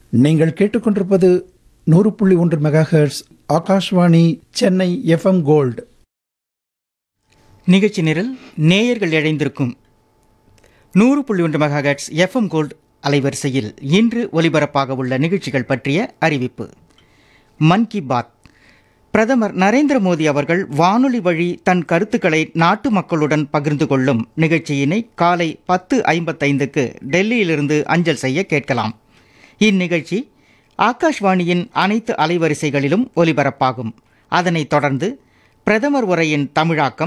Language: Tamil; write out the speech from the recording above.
நீங்கள் கேட்டுக்கொண்டிருப்பது நூறு புள்ளி ஒன்று megahertz Akashvani Chennai FM gold நிகழ்ச்சி நிரல் நேயர்கள் இழைந்திருக்கும் நூறு புள்ளி ஒன்று மெகாஹெட்ஸ் எஃப்எம் கோல்ட் அலைவரிசையில் இன்று ஒலிபரப்பாக உள்ள நிகழ்ச்சிகள் பற்றிய அறிவிப்பு மன் கி பாத் பிரதமர் நரேந்திர மோடி அவர்கள் வானொலி வழி தன் கருத்துக்களை நாட்டு மக்களுடன் பகிர்ந்து கொள்ளும் நிகழ்ச்சியினை காலை பத்து ஐம்பத்தைந்துக்கு டெல்லியிலிருந்து அஞ்சல் செய்ய கேட்கலாம் இந்நிகழ்ச்சி ஆகாஷ்வாணியின் அனைத்து அலைவரிசைகளிலும் ஒலிபரப்பாகும் அதனைத் தொடர்ந்து பிரதமர் உரையின் தமிழாக்கம்